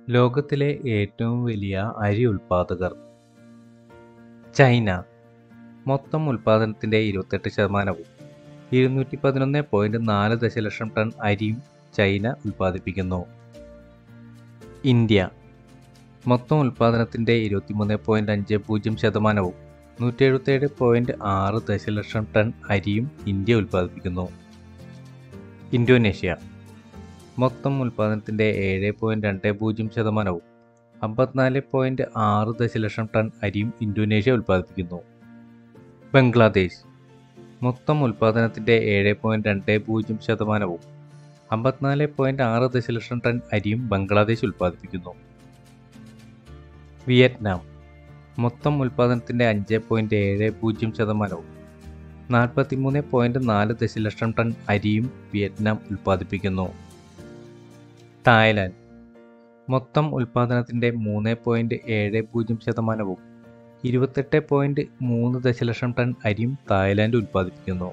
ലോകത്തിലെ ഏറ്റവും വലിയ അരി ഉൽപ്പാദകർ ചൈന മൊത്തം ഉൽപ്പാദനത്തിൻ്റെ ഇരുപത്തെട്ട് ശതമാനവും ഇരുന്നൂറ്റി പതിനൊന്ന് പോയിൻറ്റ് നാല് ദശലക്ഷം ടൺ അരിയും ചൈന ഉൽപ്പാദിപ്പിക്കുന്നു ഇന്ത്യ മൊത്തം ഉൽപ്പാദനത്തിൻ്റെ ഇരുപത്തിമൂന്ന് പോയിൻറ്റ് അഞ്ച് പൂജ്യം ശതമാനവും നൂറ്റി എഴുപത്തേഴ് പോയിൻറ്റ് ആറ് ദശലക്ഷം ടൺ അരിയും ഇന്ത്യ ഉൽപ്പാദിപ്പിക്കുന്നു ഇന്തോനേഷ്യ മൊത്തം ഉൽപ്പാദനത്തിൻ്റെ ഏഴ് പോയിൻറ്റ് രണ്ട് പൂജ്യം ശതമാനവും അമ്പത്തിനാല് പോയിൻറ്റ് ആറ് ദശലക്ഷം ടൺ അരിയും ഇന്തോനേഷ്യ ഉൽപ്പാദിപ്പിക്കുന്നു ബംഗ്ലാദേശ് മൊത്തം ഉൽപ്പാദനത്തിൻ്റെ ഏഴ് പോയിൻറ്റ് രണ്ട് പൂജ്യം ശതമാനവും അമ്പത്തിനാല് പോയിൻറ്റ് ആറ് ദശലക്ഷം ടൺ അരിയും ബംഗ്ലാദേശ് ഉൽപ്പാദിപ്പിക്കുന്നു വിയറ്റ്നാം മൊത്തം ഉൽപ്പാദനത്തിൻ്റെ അഞ്ച് പോയിൻറ്റ് ഏഴ് പൂജ്യം ശതമാനവും നാൽപ്പത്തിമൂന്ന് പോയിൻറ്റ് നാല് ദശലക്ഷം ടൺ അരിയും വിയറ്റ്നാം ഉൽപ്പാദിപ്പിക്കുന്നു തായ്ലാൻഡ് മൊത്തം ഉൽപ്പാദനത്തിൻ്റെ മൂന്ന് പോയിൻറ്റ് ഏഴ് പൂജ്യം ശതമാനവും ഇരുപത്തെട്ട് പോയിൻറ്റ് മൂന്ന് ദശലക്ഷം ടൺ അരിയും തായ്ലാൻഡ് ഉൽപ്പാദിപ്പിക്കുന്നു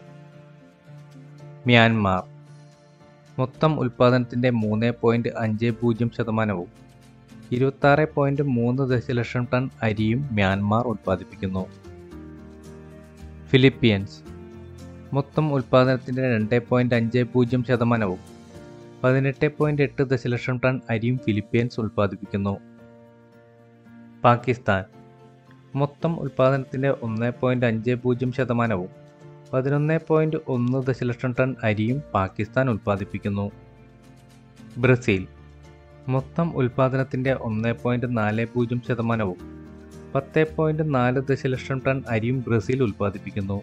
മ്യാൻമാർ മൊത്തം ഉൽപ്പാദനത്തിൻ്റെ മൂന്ന് പോയിൻറ്റ് അഞ്ച് പൂജ്യം ശതമാനവും ഇരുപത്താറ് പോയിൻറ്റ് മൂന്ന് ദശലക്ഷം ടൺ അരിയും മ്യാൻമാർ ഉൽപ്പാദിപ്പിക്കുന്നു ഫിലിപ്പീൻസ് മൊത്തം ഉൽപ്പാദനത്തിൻ്റെ രണ്ട് പോയിൻറ്റ് അഞ്ച് പൂജ്യം ശതമാനവും പതിനെട്ട് പോയിൻറ്റ് എട്ട് ദശലക്ഷം ടൺ അരിയും ഫിലിപ്പീൻസ് ഉൽപ്പാദിപ്പിക്കുന്നു പാകിസ്ഥാൻ മൊത്തം ഉൽപ്പാദനത്തിൻ്റെ ഒന്ന് പോയിൻറ്റ് അഞ്ച് പൂജ്യം ശതമാനവും പതിനൊന്ന് പോയിൻറ്റ് ഒന്ന് ദശലക്ഷം ടൺ അരിയും പാകിസ്ഥാൻ ഉൽപ്പാദിപ്പിക്കുന്നു ബ്രസീൽ മൊത്തം ഉൽപ്പാദനത്തിൻ്റെ ഒന്ന് പോയിൻറ്റ് നാല് പൂജ്യം ശതമാനവും പത്ത് പോയിൻറ്റ് നാല് ദശലക്ഷം ടൺ അരിയും ബ്രസീൽ ഉൽപ്പാദിപ്പിക്കുന്നു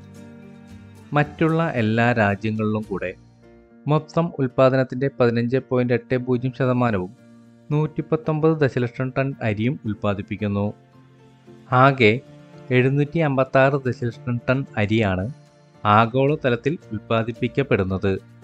മറ്റുള്ള എല്ലാ രാജ്യങ്ങളിലും കൂടെ മൊത്തം ഉൽപ്പാദനത്തിൻ്റെ പതിനഞ്ച് പോയിൻറ്റ് എട്ട് പൂജ്യം ശതമാനവും നൂറ്റി പത്തൊമ്പത് ദശലക്ഷം ടൺ അരിയും ഉൽപ്പാദിപ്പിക്കുന്നു ആകെ എഴുന്നൂറ്റി അമ്പത്താറ് ദശലക്ഷം ടൺ അരിയാണ് ആഗോളതലത്തിൽ ഉൽപ്പാദിപ്പിക്കപ്പെടുന്നത്